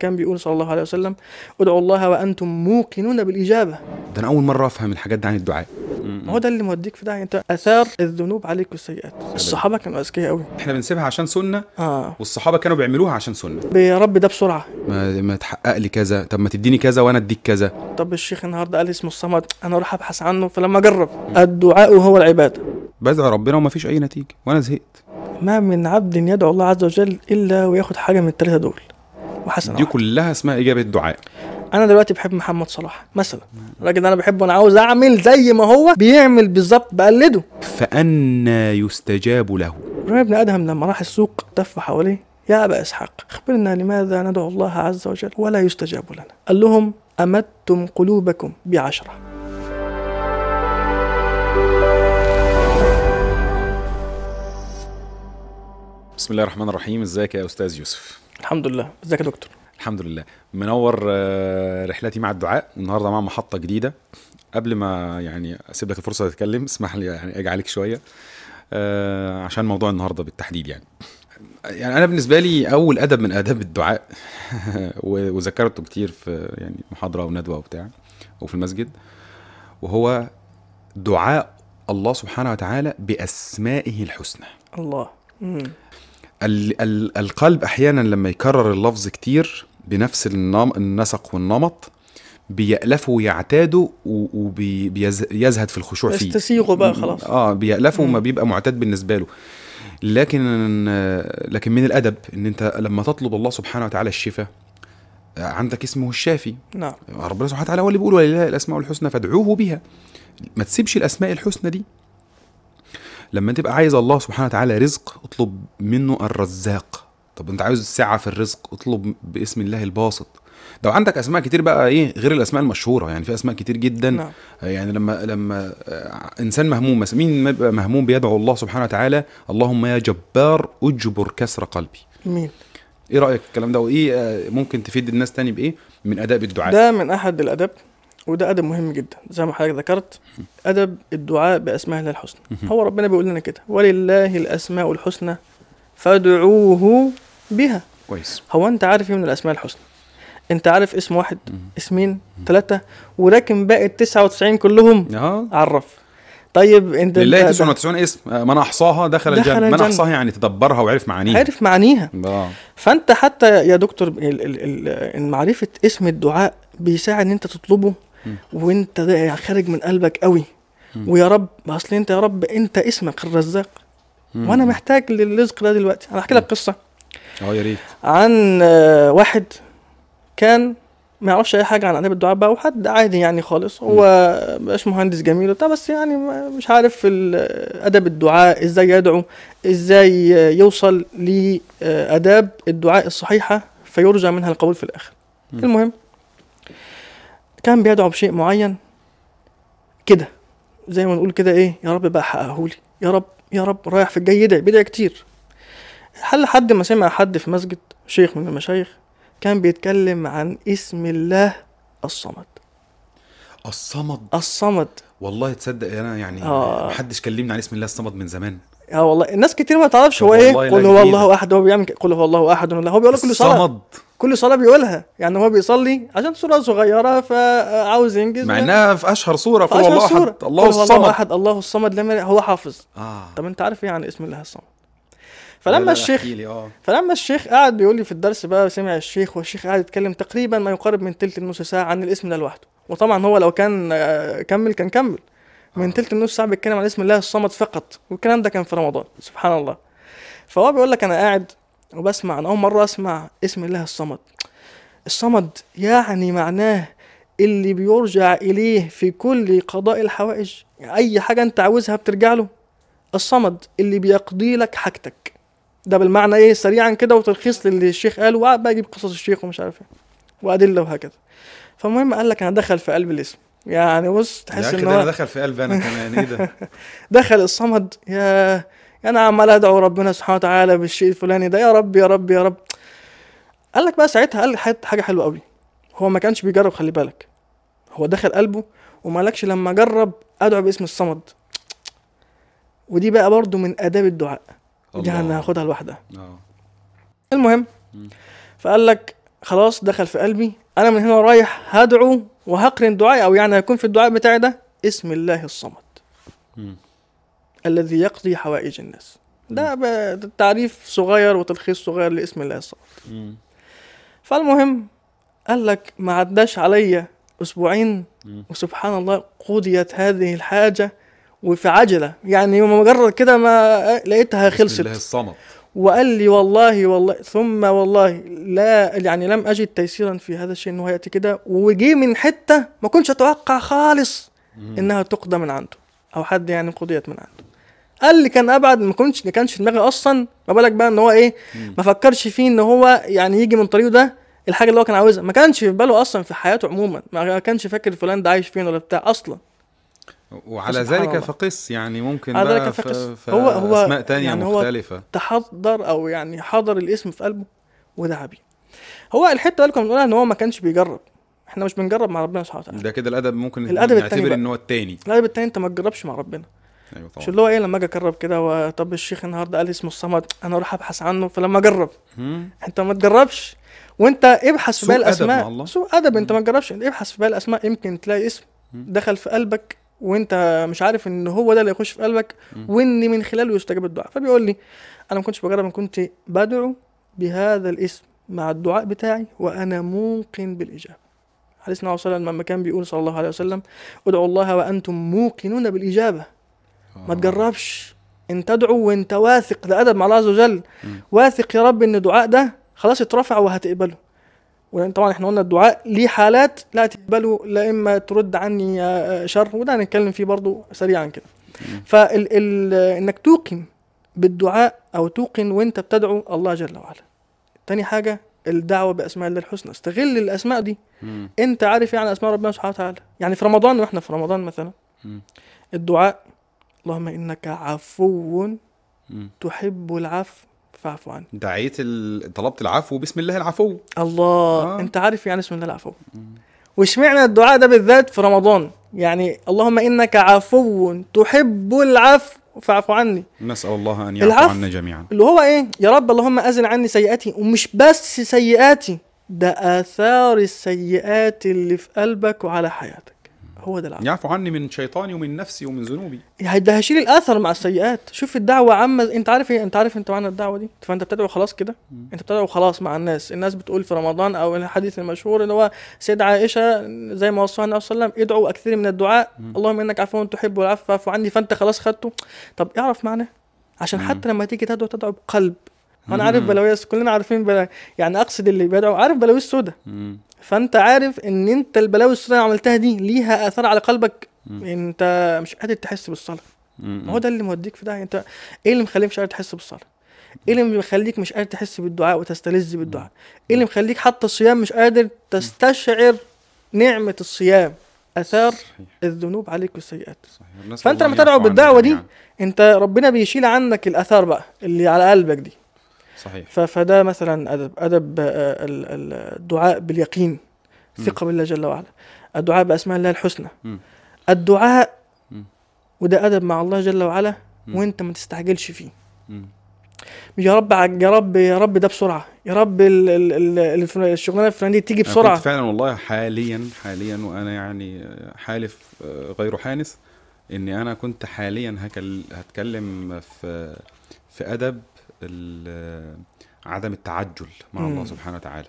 كان بيقول صلى الله عليه وسلم ادعوا الله وانتم موقنون بالاجابه ده انا اول مره افهم الحاجات دي عن الدعاء ما هو ده اللي موديك في ده انت اثار الذنوب عليك والسيئات الصحابه كانوا اذكياء قوي احنا بنسيبها عشان سنه اه والصحابه كانوا بيعملوها عشان سنه يا رب ده بسرعه ما, ما تحقق لي كذا طب ما تديني كذا وانا اديك كذا طب الشيخ النهارده قال اسمه الصمد انا اروح ابحث عنه فلما اجرب الدعاء هو العباده بدعي ربنا وما فيش اي نتيجه وانا زهقت ما من عبد يدعو الله عز وجل الا وياخد حاجه من الثلاثه دول وحسن دي واحد. كلها اسمها اجابه دعاء انا دلوقتي بحب محمد صلاح مثلا الراجل ده انا بحبه انا عاوز اعمل زي ما هو بيعمل بالظبط بقلده فأنا يستجاب له ابراهيم بن ادهم لما راح السوق تف حواليه يا ابا اسحاق اخبرنا لماذا ندعو الله عز وجل ولا يستجاب لنا قال لهم امدتم قلوبكم بعشره بسم الله الرحمن الرحيم ازيك يا استاذ يوسف الحمد لله ازيك يا دكتور الحمد لله منور آه، رحلتي مع الدعاء النهارده مع محطه جديده قبل ما يعني اسيب لك الفرصه تتكلم اسمح لي يعني اجي عليك شويه آه، عشان موضوع النهارده بالتحديد يعني يعني انا بالنسبه لي اول ادب من اداب الدعاء و- وذكرته كتير في يعني محاضره وندوه وبتاع وفي المسجد وهو دعاء الله سبحانه وتعالى باسمائه الحسنى الله مم. ال ال القلب احيانا لما يكرر اللفظ كتير بنفس النم النسق والنمط بيألفه ويعتاده وبيزهد في الخشوع فيه يستسيغه بقى خلاص اه بيألفه مم. وما بيبقى معتاد بالنسبه له لكن لكن من الادب ان انت لما تطلب الله سبحانه وتعالى الشفاء عندك اسمه الشافي نعم ربنا سبحانه وتعالى هو اللي بيقول ولله الاسماء الحسنى فادعوه بها ما تسيبش الاسماء الحسنى دي لما تبقى عايز الله سبحانه وتعالى رزق اطلب منه الرزاق طب انت عاوز سعه في الرزق اطلب باسم الله الباسط لو عندك اسماء كتير بقى ايه غير الاسماء المشهوره يعني في اسماء كتير جدا نعم يعني لما لما آه، انسان مهموم مثلا مين ما يبقى مهموم بيدعو الله سبحانه وتعالى اللهم يا جبار اجبر كسر قلبي مين ايه رايك في الكلام ده وايه آه، ممكن تفيد الناس تاني بايه من اداب الدعاء ده من احد الاداب وده ادب مهم جدا زي ما حضرتك ذكرت ادب الدعاء باسماء الله الحسنى هو ربنا بيقول لنا كده ولله الاسماء الحسنى فادعوه بها كويس هو انت عارف ايه من الاسماء الحسنى انت عارف اسم واحد مم. اسمين ثلاثة ولكن باقي ال 99 كلهم اه عرف طيب انت لله ده- 99 اسم آه، من احصاها دخل, دخل الجنه من الجنة. احصاها يعني تدبرها وعرف معانيها عارف معانيها اه فانت حتى يا دكتور ال- ال- ال- معرفة اسم الدعاء بيساعد ان انت تطلبه مم. وانت ده خارج من قلبك قوي مم. ويا رب اصل انت يا رب انت اسمك الرزاق مم. وانا محتاج للرزق ده دلوقتي انا احكي لك قصه اه يا ريت عن آه، واحد كان ما يعرفش اي حاجه عن اداب الدعاء بقى وحد عادي يعني خالص هو مش مهندس جميل وبتاع بس يعني ما- مش عارف ال- اداب الدعاء ازاي يدعو ازاي يوصل لاداب الدعاء الصحيحه فيرجى منها القبول في الاخر مم. المهم كان بيدعو بشيء معين كده زي ما نقول كده ايه يا رب بقى حققه لي يا رب يا رب رايح في الجاي يدعي بيدعي كتير هل حد ما سمع حد في مسجد شيخ من المشايخ كان بيتكلم عن اسم الله الصمد الصمد الصمد والله تصدق انا يعني آه. محدش كلمني عن اسم الله الصمد من زمان اه والله الناس كتير ما تعرفش طب هو ايه والله لا قل هو جديدة. الله احد هو بيعمل كده، قل هو الله احد ولا هو بيقول كل صلاه الصمد كل صلاه بيقولها يعني هو بيصلي عشان سوره صغيره فعاوز ينجز مع انها في اشهر سوره قل فأشهر الله سورة. احد الله قل هو الله الصمد احد الله الصمد لما هو حافظ اه طب انت عارف ايه عن اسم الله الصمد لا، لا، فلما لا، الشيخ احكي لي، اه فلما الشيخ قعد بيقول لي في الدرس بقى سمع الشيخ والشيخ قاعد يتكلم تقريبا ما يقارب من تلت النص ساعه عن الاسم ده لوحده وطبعا هو لو كان آه، كمل كان كمل من تلت النص ساعه بيتكلم عن اسم الله الصمد فقط والكلام ده كان في رمضان سبحان الله فهو بيقول لك انا قاعد وبسمع انا اول مره اسمع اسم الله الصمد الصمد يعني معناه اللي بيرجع اليه في كل قضاء الحوائج يعني اي حاجه انت عاوزها بترجع له الصمد اللي بيقضي لك حاجتك ده بالمعنى ايه سريعا كده وتلخيص للي الشيخ قاله وقعد بقى يجيب قصص الشيخ ومش عارف ايه وادله وهكذا فالمهم قال لك انا دخل في قلب الاسم يعني بص يا تحس اخي ان ده انا هو دخل في قلبي انا كمان ايه ده دخل الصمد يا انا عمال ادعو ربنا سبحانه وتعالى بالشيء الفلاني ده يا رب يا رب يا رب قال لك بقى ساعتها قال حاجه حاجة حلوه قوي هو ما كانش بيجرب خلي بالك هو دخل قلبه وما قالكش لما جرب ادعو باسم الصمد ودي بقى برضو من اداب الدعاء دي الله. هناخدها لوحدها اه المهم مم. فقال لك خلاص دخل في قلبي انا من هنا رايح هدعو وهقرن دعائي او يعني هيكون في الدعاء بتاعي ده اسم الله الصمد مم. الذي يقضي حوائج الناس ده ب- ده تعريف صغير وتلخيص صغير لاسم الله الصمد مم. فالمهم قال لك ما عداش عليا اسبوعين مم. وسبحان الله قضيت هذه الحاجه وفي عجله يعني مجرد كده ما لقيتها بسم خلصت الله الصمد وقال لي والله والله ثم والله لا يعني لم اجد تيسيرا في هذا الشيء انه ياتي كده وجي من حته ما كنتش اتوقع خالص مم. انها تقضى من عنده او حد يعني قضيت من عنده قال لي كان ابعد ما كنتش ما كانش في دماغي اصلا ما بالك بقى ان هو ايه مم. ما فكرش فيه ان هو يعني يجي من طريقه ده الحاجه اللي هو كان عاوزها ما كانش في باله اصلا في حياته عموما ما كانش فاكر فلان ده عايش فين ولا بتاع اصلا وعلى سبحان ذلك الله. فقس يعني ممكن على بقى ذلك في, فقس. في هو- هو اسماء تانية يعني هو مختلفة تحضر او يعني حضر الاسم في قلبه ودعا بيه هو الحته اللي كنا بنقولها ان هو ما كانش بيجرب احنا مش بنجرب مع ربنا سبحانه وتعالى ده كده الادب ممكن الأدب التاني نعتبر بقى. ان هو التاني الادب التاني انت ما تجربش مع ربنا ايوه مش طبعا اللي هو ايه لما اجي اجرب كده وطب الشيخ النهارده قال اسمه الصمد انا اروح ابحث عنه فلما اجرب مم. انت ما تجربش وانت ابحث في سوء باقي أدب مع الاسماء الله. سوء ادب انت ما تجربش ابحث في باقي الاسماء يمكن تلاقي اسم مم. دخل في قلبك وانت مش عارف ان هو ده اللي يخش في قلبك مم. وان من خلاله يستجاب الدعاء فبيقول لي انا ما كنتش بجرب انا كنت بدعو بهذا الاسم مع الدعاء بتاعي وانا موقن بالاجابه حديث النبي صلى الله عليه وسلم لما كان بيقول صلى الله عليه وسلم ادعوا الله وانتم موقنون بالاجابه ما آه. تجربش ان تدعو وانت واثق ده ادب مع الله عز وجل مم. واثق يا رب ان الدعاء ده خلاص اترفع وهتقبله ولان طبعا احنا قلنا الدعاء ليه حالات لا تقبله لا اما ترد عني آه، شر وده هنتكلم فيه برضو سريعا كده مم. فال ال انك توقن بالدعاء او توقن وانت بتدعو الله جل وعلا تاني حاجه الدعوه باسماء الله الحسنى استغل الاسماء دي مم. انت عارف يعني اسماء ربنا سبحانه وتعالى يعني في رمضان واحنا في رمضان مثلا مم. الدعاء اللهم انك عفو مم. تحب العفو فاعف عني دعيت ال... طلبت العفو بسم الله العفو الله آه. آه. انت عارف يعني اسم الله العفو واشمعنى الدعاء ده بالذات في رمضان يعني اللهم انك عفو تحب العفو فاعف عني نسأل الله أن يعفو العفو. عنا جميعا اللي هو ايه يا رب اللهم ازل عني سيئاتي ومش بس سيئاتي ده اثار السيئات اللي في قلبك وعلى حياتك هو ده العفو يعفو عني من شيطاني ومن نفسي ومن ذنوبي يعني ده هيشيل الاثر مع السيئات شوف الدعوه عامه انت عارف ايه انت عارف انت معنى الدعوه دي فانت بتدعو خلاص كده انت بتدعو خلاص مع الناس الناس بتقول في رمضان او الحديث المشهور اللي هو سيد عائشه زي ما وصاها النبي صلى الله عليه وسلم ادعوا اكثر من الدعاء اللهم انك عفو تحب العفو فاعف عني فانت خلاص خدته طب اعرف معناه عشان مم. حتى لما تيجي تدعو تدعو بقلب انا عارف مم. بلاويس كلنا عارفين بلا يعني اقصد اللي بيدعو عارف بلاوي السوداء مم. فانت عارف ان انت البلاوي السوداء اللي عملتها دي ليها اثار على قلبك مم. انت مش قادر تحس بالصلاه مم. ما هو ده اللي موديك في ده انت ايه اللي مخليك مش قادر تحس بالصلاه ايه اللي مخليك مش قادر تحس بالدعاء وتستلذ بالدعاء ايه اللي مخليك حتى الصيام مش قادر تستشعر نعمه الصيام اثار صحيح. الذنوب عليك والسيئات صحيح. نسأل فأنت الله لما أن تدعو يعفو عنا بالدعوة دي، جميعاً. انت ربنا بيشيل عنك الاثار بقى اللي على قلبك دي صحيح ف- فده مثلا ادب ادب آه، ال- ال- الدعاء باليقين ثقه بالله جل وعلا الدعاء باسماء الله الحسنى مم. الدعاء مم. وده ادب مع الله جل وعلا مم. وانت ما تستعجلش فيه مم. يا رب عج- يا رب يا رب ده بسرعه يا رب ال- ال- ال- الف- الشغلانه الفلانيه دي تيجي أنا بسرعه كنت فعلا والله حاليا حاليا وانا يعني حالف آه، غير حانث اني انا كنت حاليا هكل هتكلم في في ادب ال- عدم التعجل مع مم. الله سبحانه وتعالى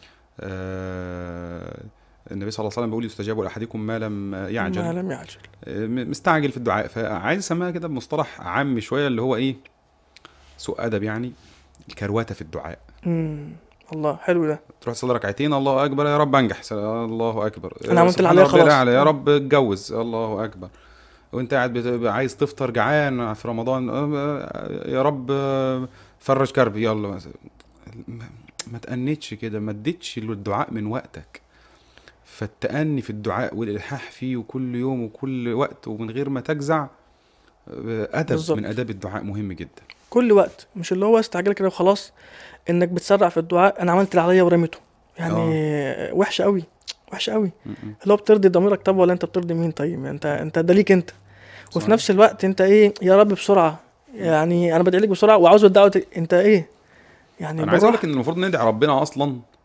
آه، النبي صلى الله عليه وسلم بيقول يستجاب لاحدكم ما لم يعجل ما لم يعجل م- مستعجل في الدعاء فعايز اسميها كده بمصطلح عام شويه اللي هو ايه سوء ادب يعني الكروته في الدعاء مم. الله حلو ده تروح تصلي ركعتين الله اكبر يا رب انجح س- الله اكبر أنا عملت اللي سبحان عليا ربي خلاص. الأعلى، يا رب اتجوز الله اكبر وانت قاعد بت- عايز تفطر جعان في رمضان أه، يا رب أه، فرج كربي يلا ما- ما تأنيتش كده ما اديتش للدعاء من وقتك فالتأني في الدعاء والإلحاح فيه وكل يوم وكل وقت ومن غير ما تجزع أه، أدب بالظبط. من آداب الدعاء مهم جدا كل وقت مش اللي هو استعجال كده وخلاص انك بتسرع في الدعاء انا عملت اللي عليا ورميته يعني وحشه قوي وحشه قوي م- م. اللي هو بترضي ضميرك طب ولا انت بترضي مين طيب انت انت ده ليك انت وفي صحيح. نفس الوقت انت ايه يا رب بسرعه يعني انا بدعي لك بسرعه وعاوز الدعوه ت- انت ايه يعني انا عايز اقول بالراحة. لك ان المفروض ندعي ربنا اصلا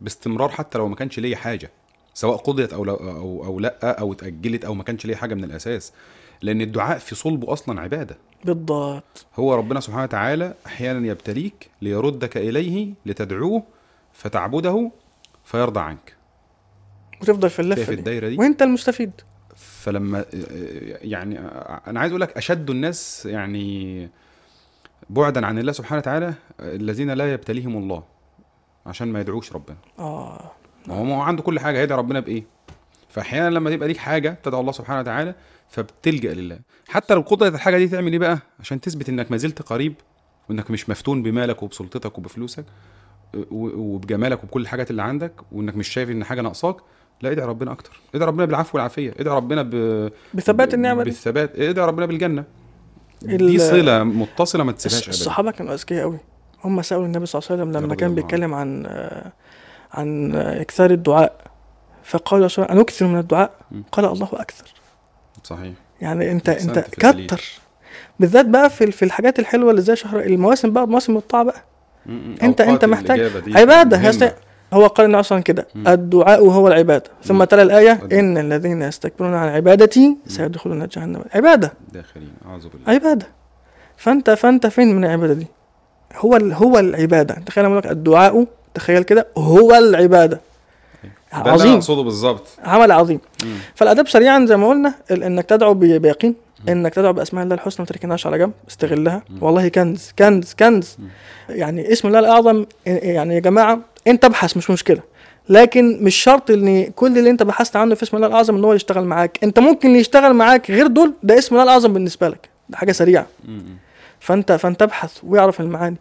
باستمرار حتى لو ما كانش ليا حاجه سواء قضيت او لا او او لا او اتاجلت او ما كانش ليا حاجه من الاساس لان الدعاء في صلبه اصلا عباده بالضبط هو ربنا سبحانه وتعالى احيانا يبتليك ليردك اليه لتدعوه فتعبده فيرضى عنك وتفضل في اللفه شايف دي الدايره دي وانت المستفيد فلما يعني انا عايز اقول لك اشد الناس يعني بعدا عن الله سبحانه وتعالى الذين لا يبتليهم الله عشان ما يدعوش ربنا اه ما هو ما هو عنده كل حاجه هيدعي ربنا بايه فاحيانا لما تبقى ليك حاجه تدعو الله سبحانه وتعالى فبتلجا لله حتى لو قدرت الحاجه دي تعمل ايه بقى عشان تثبت انك ما زلت قريب وانك مش مفتون بمالك وبسلطتك وبفلوسك و- وبجمالك وبكل الحاجات اللي عندك وانك مش شايف ان حاجه ناقصاك لا ادعي ربنا اكتر ادعي ربنا بالعفو والعافيه ادعي ربنا ب... بثبات النعمه دي بالثبات ادعي ربنا بالجنه ال- دي صله متصله ما تسيبهاش ابدا الصحابه كانوا اذكياء قوي هم سالوا النبي صلى الله عليه وسلم لما رضي كان الله بيتكلم عن آه، عن آه، اكثار الدعاء فقالوا يا رسول الله أنكثر من الدعاء م. قال الله اكثر صحيح يعني انت أحسنت انت في الدليل. كتر بالذات بقى في في الحاجات الحلوه اللي زي شهر المواسم بقى مواسم الطاعه بقى م- م. أنت- أوقات أنت محتاج الإجابة دي عباده مهمة. هست- هو قال النبي اصلا كده م. الدعاء هو العباده ثم م. تلا الايه الد- ان الذين يستكبرون عن عبادتي سيدخلون جهنم عباده داخلين اعوذ بالله عباده فانت فانت فين من العباده دي هو ال- هو العباده تخيل لما أقول لك الدعاء تخيل كده هو العباده ده اللي أنا عظيم اقصده بالظبط عمل عظيم مم. فالاداب سريعا زي ما قلنا ال- انك تدعو ب- بيقين مم. انك تدعو باسماء الله الحسنى ما تركناش على جنب استغلها مم. والله كنز كنز كنز مم. يعني اسم الله الاعظم يعني يا جماعه انت ابحث مش مشكله لكن مش شرط ان كل اللي انت بحثت عنه في اسم الله الاعظم ان هو يشتغل معاك انت ممكن يشتغل معاك غير دول ده اسم الله الاعظم بالنسبه لك ده حاجه سريعه م- م. فانت فانت ابحث واعرف المعاني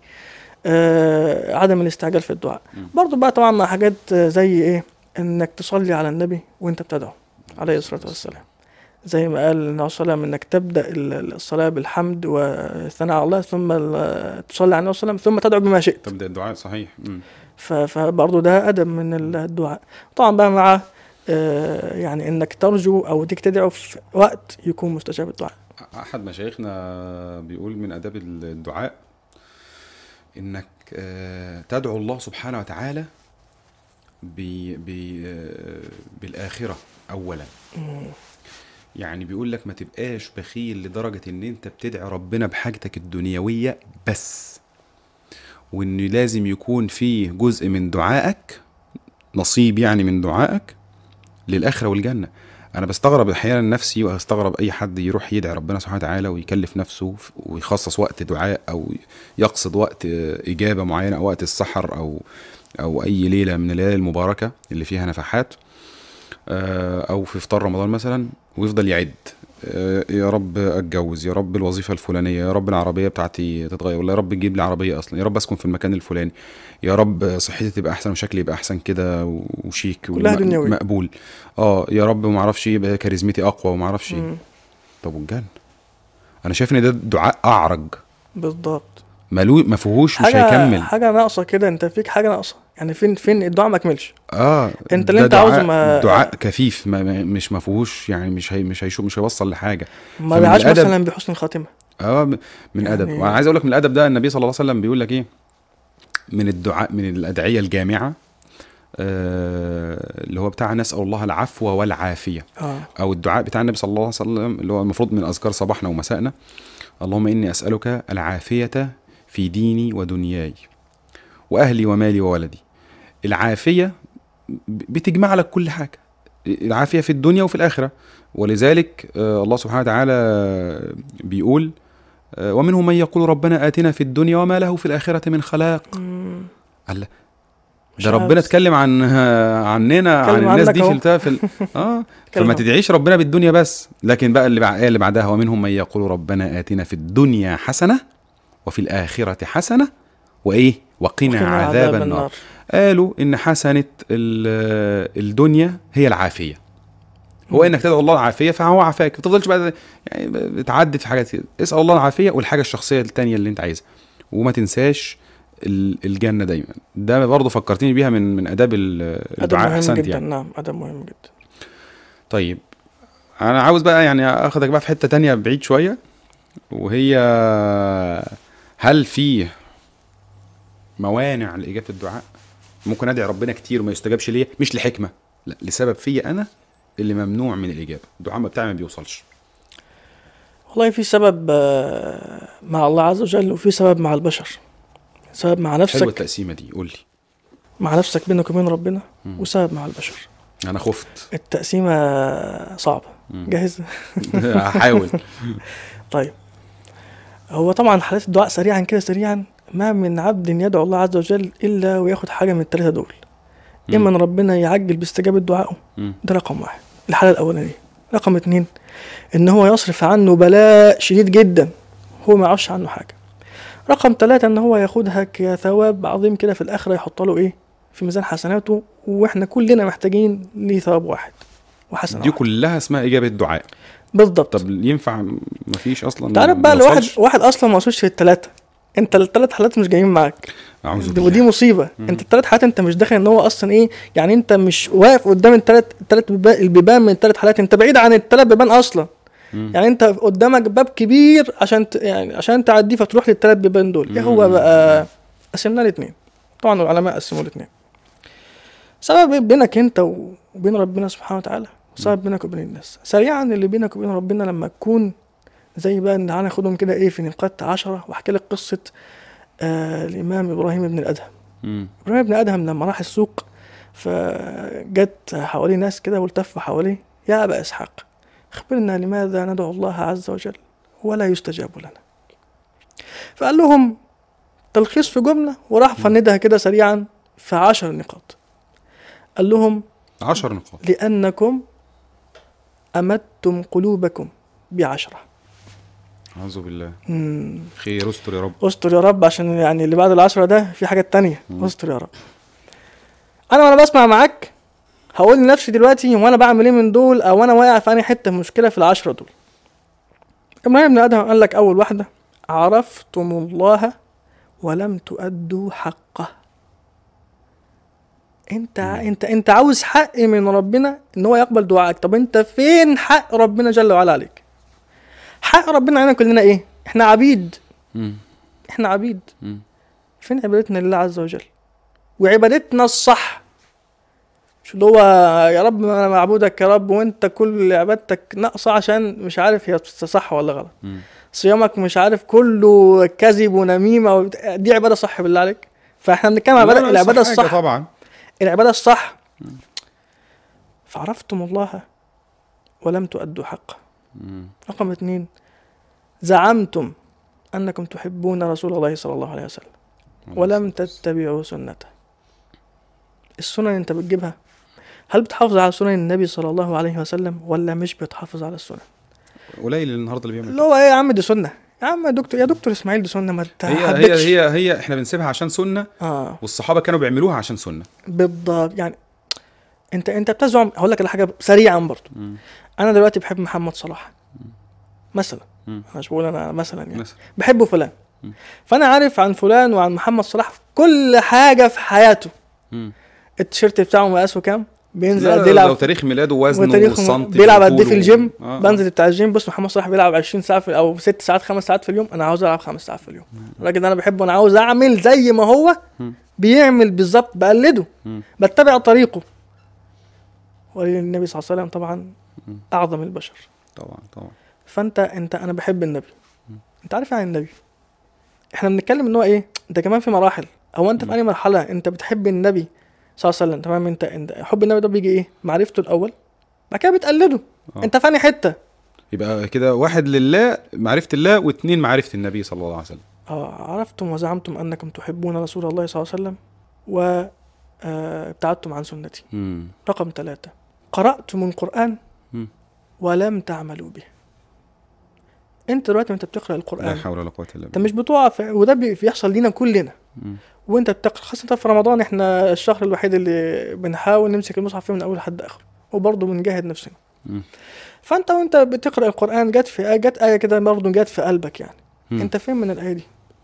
آه عدم الاستعجال في الدعاء مم. برضو بقى طبعا مع حاجات آه، زي ايه انك تصلي على النبي وانت بتدعو عليه الصلاه والسلام زي ما قال النبي صلى الله عليه وسلم انك تبدا ال- الصلاه بالحمد والثناء على الله ثم ال- تصلي على النبي صلى الله عليه وسلم ثم تدعو بما شئت تبدا الدعاء صحيح م. ف- فبرضه ده ادب من الدعاء طبعا بقى مع آه، يعني انك ترجو او تيجي تدعو في وقت يكون مستجاب الدعاء احد مشايخنا بيقول من اداب الدعاء انك آه، تدعو الله سبحانه وتعالى ب ب آه، بالاخره اولا يعني بيقول لك ما تبقاش بخيل لدرجه ان انت بتدعي ربنا بحاجتك الدنيويه بس وان لازم يكون فيه جزء من دعائك نصيب يعني من دعائك للاخره والجنه انا بستغرب احيانا نفسي واستغرب اي حد يروح يدعي ربنا سبحانه وتعالى ويكلف نفسه ف- ويخصص وقت دعاء او يقصد وقت آه، اجابه معينه او وقت السحر او او اي ليله من الليالي المباركه اللي فيها نفحات آه، او في افطار رمضان مثلا ويفضل يعد آه، يا رب اتجوز يا رب الوظيفه الفلانيه يا رب العربيه بتاعتي تتغير ولا يا رب تجيب لي عربيه اصلا يا رب اسكن في المكان الفلاني يا رب صحتي تبقى احسن وشكلي يبقى احسن كده وشيك كلها وم- دنيوي. مقبول اه يا رب ما اعرفش يبقى كاريزمتي اقوى وما اعرفش ايه مم. طب والجنة انا شايف ان ده دعاء اعرج بالضبط ملو ما فيهوش مش حاجه هيكمل حاجه ناقصه كده انت فيك حاجه ناقصه يعني فين فين الدعاء ما كملش اه انت اللي ده انت عاوزه دعاء- ما- دعاء كثيف ما ما- مش ما فيهوش يعني مش هي مش هيشو مش هيوصل لحاجه ما فمن دعاش الأدب- مثلا بحسن الخاتمه اه م- من يعني- ادب وانا عايز اقول لك من الادب ده النبي صلى الله عليه وسلم بيقول لك ايه من الدعاء من الادعيه الجامعه آه اللي هو بتاع نسال الله العفو والعافيه اه او الدعاء بتاع النبي صلى الله عليه وسلم اللي هو المفروض من اذكار صباحنا ومسائنا اللهم اني اسالك العافيه في ديني ودنياي واهلي ومالي وولدي العافيه ب- بتجمع لك كل حاجه العافيه في الدنيا وفي الاخره ولذلك آه، الله سبحانه وتعالى بيقول آه، ومنهم من يقول ربنا اتنا في الدنيا وما له في الاخره من خلاق مم. الله مش ده ربنا عاوز. اتكلم عن عننا عن اتكلم الناس عنك دي في أهو. البتاع في ال... اه اتكلم فما عنك. تدعيش ربنا بالدنيا بس لكن بقى اللي بعد اللي بعدها ومنهم من يقول ربنا آتنا في الدنيا حسنة وفي الآخرة حسنة وإيه وقنا وقنا عذاب النار قالوا إن حسنة ال- الدنيا هي العافية هو مم. انك تدعو الله العافيه فهو عافاك ما تفضلش بقى يعني بتعدد في حاجات كده اسال الله العافيه والحاجه الشخصيه التانية اللي انت عايزها وما تنساش ال- الجنه دايما ده برضه فكرتني بيها من من اداب ال- ادب الدعاء مهم احسنت جدا يعني نعم ادب مهم جدا طيب انا عاوز بقى يعني اخدك بقى في حته تانية بعيد شويه وهي هل في موانع لاجابه الدعاء ممكن ادعي ربنا كتير وما يستجابش ليا مش لحكمه لا لسبب فيا انا اللي ممنوع من الاجابه الدعاء بتاعي ما بيوصلش والله في سبب آه، مع الله عز وجل وفي سبب مع البشر سبب مع حلوه نفسك التقسيمه دي قول لي مع نفسك بينك وبين ربنا مم. وسبب مع البشر انا خفت التقسيمة صعبة مم. جاهز هحاول طيب هو طبعا حالات الدعاء سريعا كده سريعا ما من عبد يدعو الله عز وجل الا وياخد حاجه من الثلاثه دول اما ان ربنا يعجل باستجابه دعائه مم. ده رقم واحد الحاله الاولانيه رقم اتنين ان هو يصرف عنه بلاء شديد جدا هو ما يعرفش عنه حاجه رقم ثلاثة ان هو ياخدها كثواب عظيم كده في الاخره يحط له ايه في ميزان حسناته واحنا كلنا محتاجين ليه ثواب واحد وحسنه دي واحدة. كلها اسمها اجابه دعاء بالضبط طب ينفع مفيش اصلا انت عارف ما بقى الواحد يوصلش؟ واحد اصلا ما وصلش في الثلاثه انت الثلاث حالات مش جايين معاك اعوذ دي- بالله ودي مصيبه مم. انت الثلاث حالات انت مش داخل ان هو اصلا ايه يعني انت مش واقف قدام الثلاث الثلاث البيبان من الثلاث حالات انت بعيد عن الثلاث بيبان اصلا مم. يعني انت قدامك باب كبير عشان ت... يعني عشان تعديه فتروح للثلاث بيبان دول ايه هو مم. بقى قسمنا الاثنين طبعا العلماء قسموا الاثنين سبب بينك انت وبين ربنا سبحانه وتعالى وسبب بينك وبين الناس سريعا اللي بينك وبين ربنا لما تكون زي بقى ان تعالى ناخدهم كده ايه في نقاط عشرة واحكي لك قصه آه الامام ابراهيم بن الادهم مم. ابراهيم بن ادهم لما راح السوق فجت حواليه ناس كده والتفوا حواليه يا ابا اسحاق اخبرنا لماذا ندعو الله عز وجل ولا يستجاب لنا فقال لهم تلخيص في جمله وراح فندها كده سريعا في عشر نقاط قال لهم عشر نقاط لانكم امدتم قلوبكم بعشره اعوذ بالله مم. خير استر يا رب استر يا رب عشان يعني اللي بعد العشرة ده في حاجات تانية مم. استر يا رب انا وانا بسمع معاك هقول لنفسي دلوقتي وانا بعمل ايه من دول او انا واقع في انهي حته مشكله في العشرة دول ابراهيم بن ادهم قال لك اول واحده عرفتم الله ولم تؤدوا حقه انت انت انت عاوز حق من ربنا ان هو يقبل دعائك طب انت فين حق ربنا جل وعلا عليك حق ربنا علينا كلنا ايه احنا عبيد مم. احنا عبيد مم. فين عبادتنا لله عز وجل وعبادتنا الصح مش اللي هو يا رب انا معبودك يا رب وانت كل عبادتك ناقصه عشان مش عارف هي صح ولا غلط مم. صيامك مش عارف كله كذب ونميمه وبت- دي عباده صح بالله عليك فاحنا بنتكلم عن لا، العباده لا، العباده صح حاجة الصح طبعا العباده الصح فعرفتم الله ولم تؤدوا حقه مم. رقم اثنين زعمتم انكم تحبون رسول الله صلى الله عليه وسلم ولم تتبعوا سنته السنن انت بتجيبها هل بتحافظ على سنن النبي صلى الله عليه وسلم ولا مش بتحافظ على السنن قليل النهارده اللي بيعمل اللي هو ايه يا عم دي سنه يا عم يا دكتور يا دكتور اسماعيل دي سنه ما هي هي تحبكش هي هي احنا بنسيبها عشان سنه اه والصحابه كانوا بيعملوها عشان سنه بالضبط يعني انت انت بتزعم هقول لك على حاجه سريعا برضو مم. انا دلوقتي بحب محمد صلاح مثلا مم. انا مش بقول انا مثلا يعني مثلا بحبه فلان مم. فانا عارف عن فلان وعن محمد صلاح كل حاجه في حياته مم. التيشيرت بتاعه مقاسه كام بينزل لا، قد لا، ايه لو يلعب تاريخ ميلاده وزنه وتاريخه والسنتي بيلعب قد ايه في وطوله. الجيم آه، آه. بنزل بتاع الجيم بص محمد صلاح بيلعب 20 ساعه في او 6 ساعات 5 ساعات في اليوم انا عاوز العب 5 ساعات في اليوم الراجل ده انا بحبه انا عاوز اعمل زي ما هو مم. بيعمل بالظبط بقلده مم. بتبع طريقه والنبي صلى الله عليه وسلم طبعا مم. اعظم البشر طبعا طبعا فانت انت انا بحب النبي انت عارف يعني النبي احنا بنتكلم ان هو ايه ده كمان في مراحل هو انت في اي مرحله انت بتحب النبي صلى الله عليه وسلم تمام انت, انت حب النبي ده بيجي ايه معرفته الاول بعد كده بتقلده آه. انت في انهي حته يبقى كده واحد لله معرفه الله واثنين معرفه النبي صلى الله عليه وسلم اه عرفتم وزعمتم انكم تحبون رسول الله صلى الله عليه وسلم و آه، ابتعدتم عن سنتي مم. رقم ثلاثة قرأتم القرآن مم. ولم تعملوا به انت دلوقتي وانت بتقرأ لا القرآن حول ولا قوه الا انت بالله مش بتقع في وده بي- بيحصل لينا كلنا مم. وانت بتقرا خاصة في رمضان احنا الشهر الوحيد اللي بنحاول نمسك المصحف فيه من اول لحد اخره وبرضه بنجاهد نفسنا مم. فانت وانت بتقرا القران جت في آية جت ايه كده برضه جت في قلبك يعني مم. انت فين من الايه دي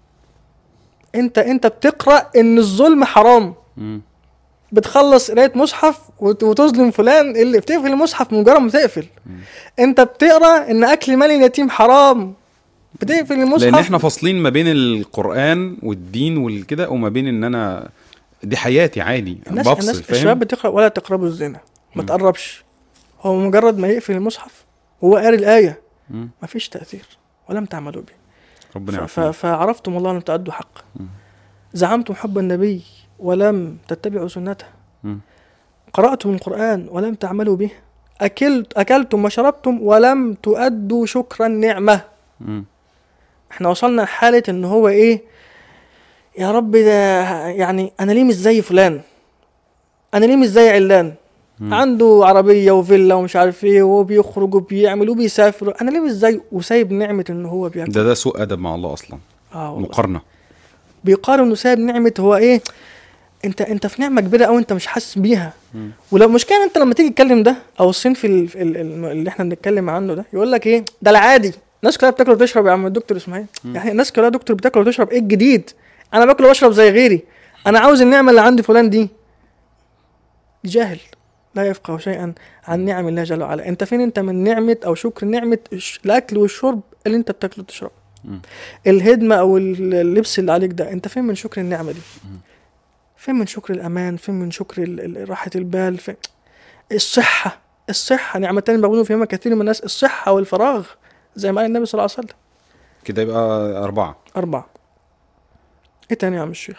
انت انت بتقرا ان الظلم حرام مم. بتخلص قرايه مصحف وت- وتظلم فلان اللي بتقفل المصحف مجرد ما تقفل مم. انت بتقرا ان اكل مال اليتيم حرام بتقفل المصحف لان احنا فاصلين ما بين القران والدين والكده وما بين ان انا دي حياتي عادي الناس بفصل الناس فاهم الشباب بتقرا ولا تقربوا الزنا ما مم. تقربش هو مجرد ما يقفل المصحف وهو قاري الايه مم. ما فيش تاثير ولم تعملوا به ربنا ف- ف- يعافينا فعرفتم الله لم تؤدوا حقه مم. زعمتم حب النبي ولم تتبعوا سنته مم. قرأتم القرآن ولم تعملوا به أكلت أكلتم وشربتم ولم تؤدوا شكر النعمة مم. احنا وصلنا لحالة ان هو ايه يا رب ده يعني انا ليه مش زي فلان انا ليه مش زي علان مم. عنده عربية وفيلا ومش عارف ايه وبيخرج وبيعمل وبيسافر انا ليه مش زي وسايب نعمة ان هو بياكل ده ده سوء ادب مع الله اصلا اه والله مقارنه بيقارن وسايب نعمة هو ايه انت انت في نعمة كبيرة قوي انت مش حاسس بيها مم. ولو مشكلة انت لما تيجي تتكلم ده او الصنف ال- ال- ال- اللي احنا بنتكلم عنه ده يقول لك ايه ده العادي الناس كلها بتاكل وتشرب يا عم الدكتور اسماعيل يعني الناس كلها دكتور بتاكل وتشرب ايه الجديد انا باكل واشرب زي غيري انا عاوز النعمة اللي عند فلان دي جاهل لا يفقه شيئا عن نعم الله جل وعلا انت فين انت من نعمة او شكر نعمة الش- الاكل والشرب اللي انت بتاكله وتشربه مم. الهدمة او ال- اللبس اللي عليك ده انت فين من شكر النعمة دي فين من شكر الامان فين من شكر ال- ال- راحة البال فين الصحة الصحة نعمتان مغبون فيهما كثير من الناس الصحة والفراغ زي ما قال النبي صلى الله عليه وسلم كده يبقى اربعه أربعة إيه تاني يا عم الشيخ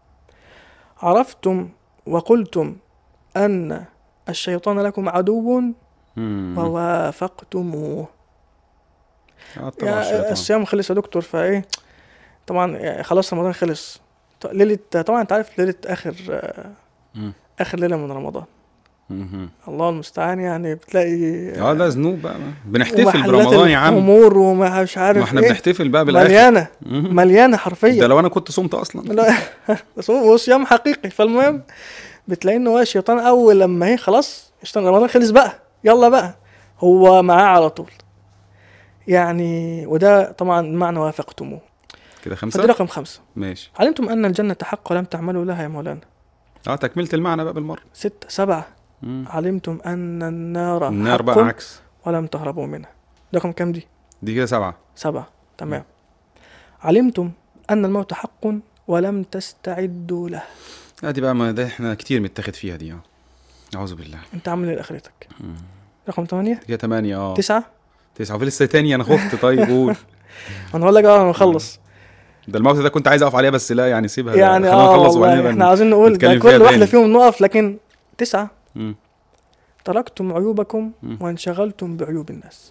عرفتم وقلتم أن الشيطان لكم عدو مم. ووافقتموه آه طبعا يا الشيطان. الصيام خلص يا دكتور فايه طبعا يعني خلاص رمضان خلص ط- ليلة طبعا انت عارف ليلة آخر آه، مم. آخر ليلة من رمضان مم. الله المستعان يعني بتلاقي اه ده ذنوب بقى بنحتفل ومحلات برمضان يا عم الخمور وما مش عارف ما احنا ايه بنحتفل بقى بالاخر مليانة مم. مليانة ده حرفيا لو انا كنت صمت اصلا لا بس هو صيام حقيقي فالمهم بتلاقي ان هو الشيطان اول لما هي خلاص الشيطان رمضان خلص بقى يلا بقى هو معاه على طول يعني وده طبعا معنى وافقتموه كده فدي خمسه رقم خمسة ماشي علمتم أن الجنة حق ولم تعملوا لها يا مولانا اه تكمله المعنى بقى بالمره ستة سبعة مم. علمتم أن النار النار حق بقى عكس ولم تهربوا منها ده رقم كام دي دي كده سبعه سبعة تمام علمتم أن الموت حق ولم تستعدوا له لا دي بقى ما ده احنا كتير متاخد فيها دي اه اعوذ بالله أنت عامل إيه لآخرتك مم. رقم ثمانية دي كده تمانية اه تسعة تسعة في لسه تاني انا خفت طيب قول أنا هقول لك أه أنا نخلص ده الموت ده كنت عايز اقف عليها بس لا يعني سيبها يعني خلينا اه نخلص والله وبعدين احنا نبقى عايزين نقول ده نتكلم كل فيها واحدة تاني. فيهم نقف لكن تسعة مم. تركتم عيوبكم مم. وانشغلتم بعيوب الناس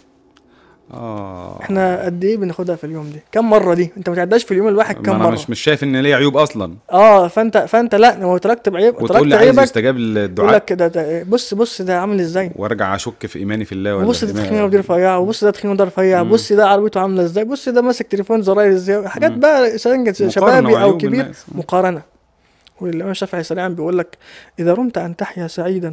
اه احنا قد ايه بناخدها في اليوم دي كم مرة دي انت ما تعداش في اليوم الواحد ما كم انا مرة مش مش شايف ان ليه عيوب اصلا اه فانت فانت لا لو تركت بعيب وتقول تركت لي عايز عيبك يستجاب يقول للدعاء لك كده ده بص بص ده عامل ازاي وارجع اشك في ايماني في الله ولا وبص ده إيمان- تخينه ودي رفيعه وبص ده تخينه وده رفيع مم. بص ده عربيته عامله ازاي بص ده ماسك تليفون زراير ازاي حاجات مم. بقى سرنجة مقارنة شبابي او وعيوب كبير الناس. مم. مقارنه والامام الشافعي سريعا بيقول لك اذا رمت ان تحيا سعيدا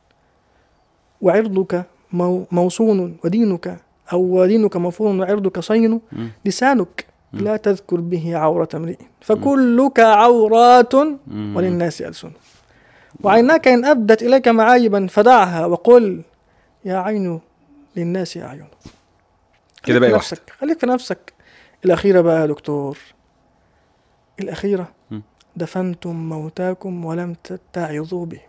وعرضك مو- موصون ودينك او دينك موفور وعرضك صين مم. لسانك مم. لا تذكر به عورة امرئ فكلك عورات مم. وللناس ألسن وعيناك إن أبدت إليك معايبا فدعها وقل يا عين للناس أعين كده خليك بقى في واحدة. نفسك خليك في نفسك الأخيرة بقى يا دكتور الأخيرة مم. دفنتم موتاكم ولم تتعظوا به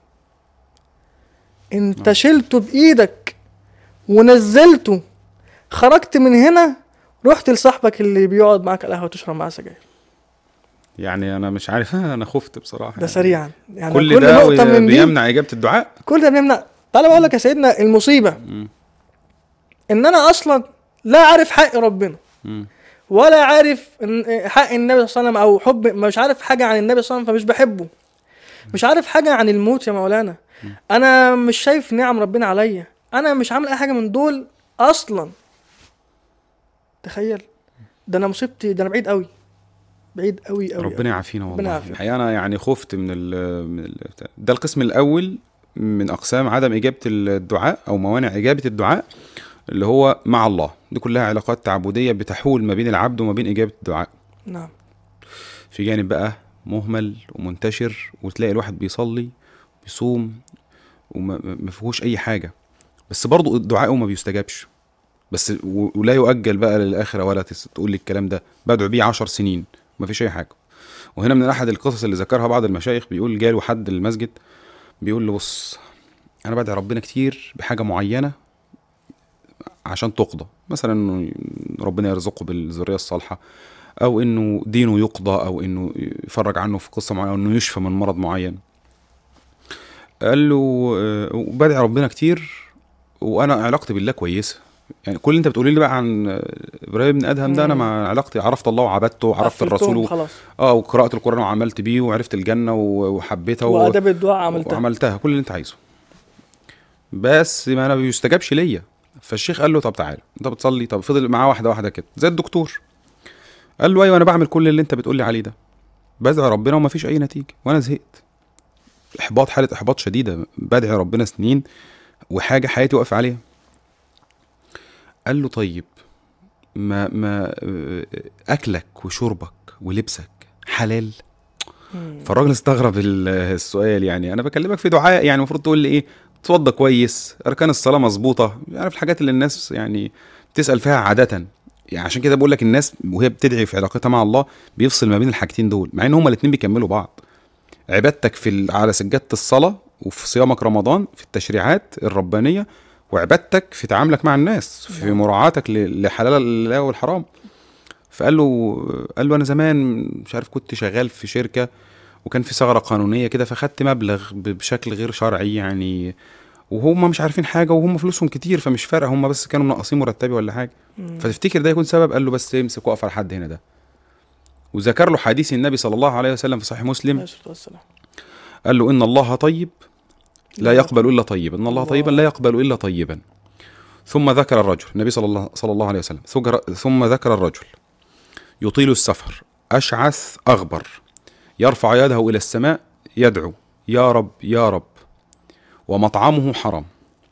انت شلته بإيدك ونزلته خرجت من هنا رحت لصاحبك اللي بيقعد معاك على القهوة تشرب معاه سجاير يعني انا مش عارف انا خفت بصراحه ده يعني. سريعا يعني كل, ده نقطة من دي بيمنع اجابه الدعاء كل ده بيمنع تعالى بقول لك يا سيدنا المصيبة مم. ان انا اصلا لا عارف حق ربنا مم. ولا عارف إن- حق النبي صلى الله عليه وسلم او حب مش عارف حاجة عن النبي صلى الله عليه وسلم فمش بحبه مش عارف حاجة عن الموت يا مولانا انا مش شايف نعم ربنا عليا انا مش عامل اي حاجة من دول اصلا تخيل ده انا مصيبتي ده انا بعيد قوي بعيد قوي قوي ربنا يعافينا ربنا والله يعافينا. الحقيقه انا يعني خفت من ال من ال ده القسم الاول من اقسام عدم اجابه الدعاء او موانع اجابه الدعاء اللي هو مع الله دي كلها علاقات تعبديه بتحول ما بين العبد وما بين اجابه الدعاء نعم في جانب بقى مهمل ومنتشر وتلاقي الواحد بيصلي بيصوم وما ما فيهوش اي حاجه بس برضه دعائه ما بيستجابش بس و- ولا يؤجل بقى للاخره ولا تس- تقول لي الكلام ده بدعو بيه عشر سنين ما فيش اي حاجه وهنا من احد القصص اللي ذكرها بعض المشايخ بيقول جاله حد المسجد بيقول له بص انا بدعي ربنا كتير بحاجه معينه عشان تقضى مثلا انه ربنا يرزقه بالذريه الصالحه او انه دينه يقضى او انه يفرج عنه في قصه معينه او انه يشفى من مرض معين قال له آه، وبدعي ربنا كتير وانا علاقتي بالله كويسه يعني كل اللي انت بتقولي لي بقى عن آه، ابراهيم بن ادهم ده انا مم. مع علاقتي عرفت الله وعبدته عرفت قفلتهم الرسول و- خلاص اه وقرات القران وعملت بيه وعرفت الجنه و- وحبيتها و- واداب الدعاء عملتها وعملتها كل اللي انت عايزه بس ما انا بيستجابش ليا فالشيخ قال له طب تعالى انت بتصلي طب فضل معاه واحده واحده كده زي الدكتور قال له ايوه انا بعمل كل اللي انت بتقول لي عليه ده بدعي ربنا وما فيش اي نتيجه وانا زهقت احباط حاله احباط شديده بدعي ربنا سنين وحاجه حياتي واقف عليها قال له طيب ما ما اه، اكلك وشربك ولبسك حلال مم. فالراجل استغرب ال- السؤال يعني انا بكلمك في دعاء يعني المفروض تقول لي ايه اتوضى كويس اركان الصلاه مظبوطه عارف الحاجات اللي الناس يعني بتسال فيها عاده يعني عشان كده بقول لك الناس وهي بتدعي في علاقتها مع الله بيفصل ما بين الحاجتين دول مع ان هما الاثنين بيكملوا بعض عبادتك في ال- على سجاده الصلاه وفي صيامك رمضان في التشريعات الربانيه وعبادتك في تعاملك مع الناس في نعم. مراعاتك ل- لحلال الله والحرام فقال له قال له انا زمان مش عارف كنت شغال في شركه وكان في ثغره قانونيه كده فخدت مبلغ ب- بشكل غير شرعي يعني وهم مش عارفين حاجه وهم فلوسهم كتير فمش فارقه هم بس كانوا منقصين مرتبي ولا حاجه مم. فتفتكر ده يكون سبب قال له بس امسك واقف على حد هنا ده وذكر له حديث النبي صلى الله عليه وسلم في صحيح مسلم عليه الصلاة والسلام قال له ان الله طيب لا يقبل الا طيبا ان الله الله. طيبا لا يقبل الا طيبا ثم ذكر الرجل النبي صلى الله صلى الله عليه وسلم ثجر- ثم ذكر الرجل يطيل السفر اشعث اغبر يرفع يده الى السماء يدعو يا رب يا رب ومطعمه حرام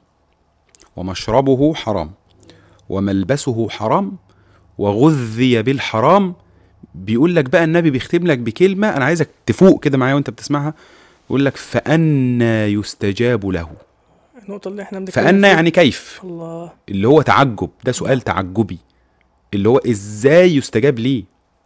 ومشربه حرام وملبسه حرام وغذي بالحرام بيقول لك بقى النبي بيختم لك بكلمه انا عايزك تفوق كده معايا وانت بتسمعها يقول لك فأنا يستجاب له النقطة اللي احنا بنتكلم فأنا فيها. يعني كيف الله اللي هو تعجب ده سؤال تعجبي اللي هو ازاي يستجاب ليه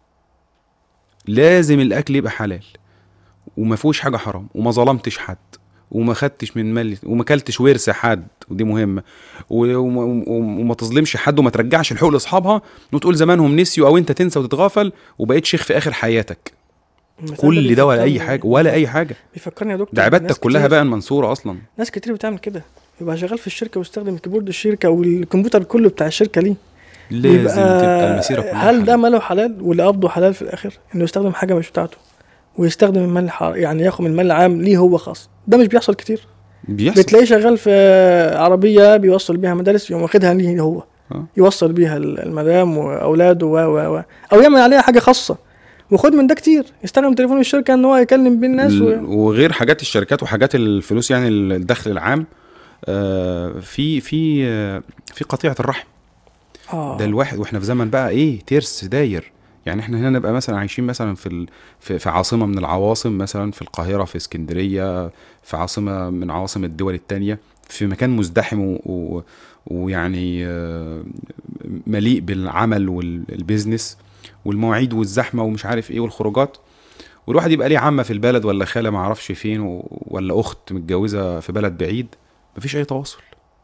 لازم الاكل يبقى حلال وما فيهوش حاجه حرام وما ظلمتش حد وما خدتش من مال وما كلتش ورث حد ودي مهمه و- وما, وما تظلمش حد وما ترجعش الحقوق لاصحابها وتقول زمانهم نسيوا او انت تنسى وتتغافل وبقيت شيخ في اخر حياتك المثال كل ده ولا اي بيفكرني- حاجه ولا اي حاجه بيفكرني يا دكتور ده عبادتك بناس كلها كتير- بقى منصوره اصلا ناس كتير بتعمل كده يبقى شغال في الشركة ويستخدم كيبورد الشركة والكمبيوتر كله بتاع الشركة ليه لازم يبقى تبقى المسيره كلها هل ده حلال. ماله حلال واللي قبضه حلال في الاخر انه يستخدم حاجه مش بتاعته ويستخدم المال الح- يعني ياخد من المال العام ليه هو خاص ده مش بيحصل كتير بيحصل بتلاقيه شغال في عربيه بيوصل بيها مدارس يقوم واخدها ليه هو آه. يوصل بيها ال- المدام واولاده و و و او يعمل عليها حاجه خاصه وخد من ده كتير يستخدم تليفون الشركه ان هو يكلم بيه الناس و... ال- وغير حاجات الشركات وحاجات الفلوس يعني الدخل العام آه، في في آه، في قطيعه الرحم آه. ده الواحد واحنا في زمن بقى ايه ترس داير يعني احنا هنا نبقى مثلا عايشين مثلا في ال... في, في عاصمه من العواصم مثلا في القاهره في اسكندريه في عاصمه من عواصم الدول التانية في مكان مزدحم و... و... ويعني آه، مليء بالعمل والبيزنس والمواعيد والزحمه ومش عارف ايه والخروجات والواحد يبقى ليه عمه في البلد ولا خاله ما اعرفش فين و... ولا اخت متجوزه في بلد بعيد مفيش اي تواصل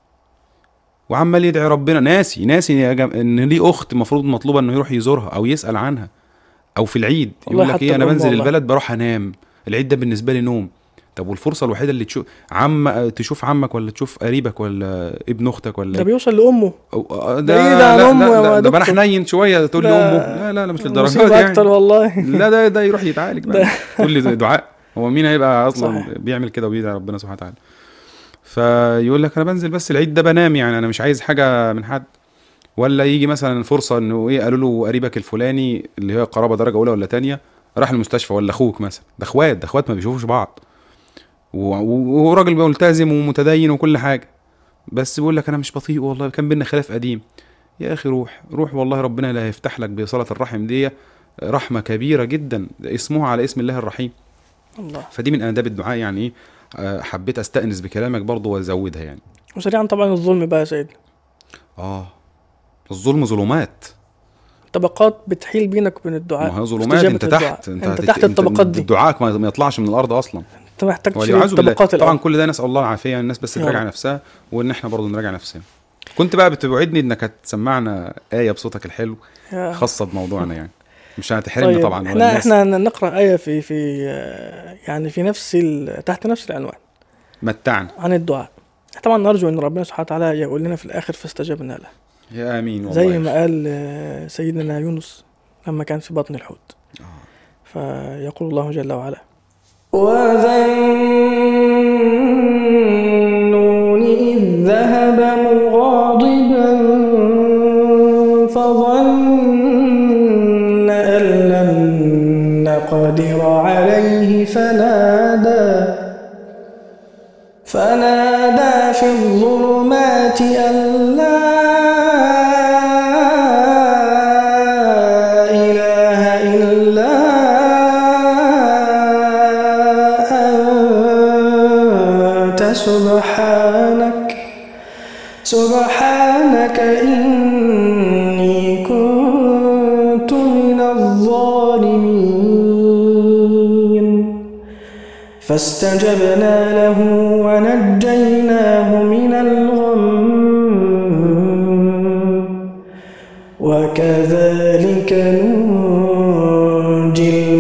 وعمال يدعي ربنا ناسي ناسي يا جم... ان ليه اخت المفروض مطلوبه انه يروح يزورها او يسال عنها او في العيد والله يقول لك حتى ايه انا الأم بنزل والله. البلد بروح انام العيد ده بالنسبه لي نوم طب والفرصه الوحيده اللي تشوف عم تشوف عمك ولا تشوف قريبك ولا ابن اختك ولا ده بيوصل لامه أو- آه، بعيد ده عن لا أمه لا يا ده, ده بقى دكتور. حنين شويه تقول لي ده امه لا لا لا مش للدرجه مصيبة دي يعني اكتر والله لا ده ده يروح يتعالج بقى ده- تقول لي دعاء هو مين هيبقى اصلا صحيح. بيعمل كده وبيدعي ربنا سبحانه وتعالى فيقول لك انا بنزل بس العيد ده بنام يعني انا مش عايز حاجه من حد ولا يجي مثلا فرصه انه ايه قالوا له قريبك الفلاني اللي هي قرابه درجه اولى ولا تانية راح المستشفى ولا اخوك مثلا ده اخوات ده اخوات ما بيشوفوش بعض و- و- وراجل ملتزم ومتدين وكل حاجه بس بيقول لك انا مش بطيء والله كان بينا خلاف قديم يا اخي روح روح والله ربنا لا هيفتح لك بصله الرحم دي رحمه كبيره جدا ده اسمها على اسم الله الرحيم الله فدي من آداب الدعاء يعني ايه آه، حبيت استأنس بكلامك برضو وازودها يعني وسريعا طبعا الظلم بقى يا سيد اه الظلم ظلمات طبقات بتحيل بينك وبين الدعاء ما هي ظلمات استجابة انت الدعاء. تحت انت, هت- تحت الطبقات دي دعائك ما ما يطلعش من الارض اصلا انت محتاج تشيل والعياذ بالله الطبقات طبعا الأول. كل ده نسال الله العافيه الناس بس يا تراجع رب. نفسها وان احنا برضه نراجع نفسنا كنت بقى بتوعدني انك هتسمعنا ايه بصوتك الحلو يا- خاصه بموضوعنا يعني مش هتحرمنا طيب طبعا ولا احنا الناس احنا نقرا ايه في في آه، يعني في نفس ال- تحت نفس العنوان متعنا عن الدعاء طبعا نرجو ان ربنا سبحانه وتعالى يقول لنا في الاخر فاستجبنا له يا امين والله زي ما قال آه، سيدنا يونس لما كان في بطن الحوت فيقول الله جل وعلا وذا النون إذ ذهب مغاضبا فظن أن لن نقدر عليه فنادى فنادى في الظلمات أن لا إله إلا أنت سبحانك سبحانك إني كنت من الظالمين فاستجبنا له ونجيناه من الغم وكذلك ننجي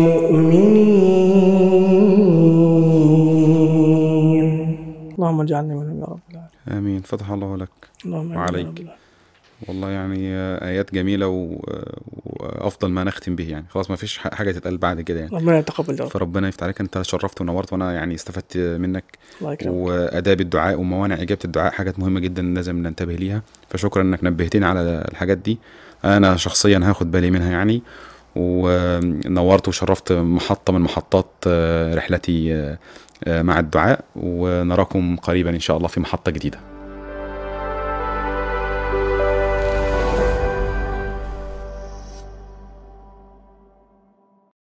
المؤمنين اللهم اجعلني منهم يا رب العالمين امين فتح الله لك اللهم وعليك. اجعلني يا رب العالمين. والله يعني ايات جميله و... وافضل ما نختم به يعني خلاص ما فيش حاجه تتقال بعد كده يعني ربنا يتقبل يا رب فربنا يفتح عليك انت شرفت ونورت وانا يعني استفدت منك الله يكرمك واداب الدعاء وموانع اجابه الدعاء حاجات مهمه جدا لازم ننتبه ليها فشكرا انك نبهتني على الحاجات دي انا شخصيا هاخد بالي منها يعني ونورت وشرفت محطه من محطات آه، رحلتي آه، آه، مع الدعاء ونراكم قريبا ان شاء الله في محطه جديده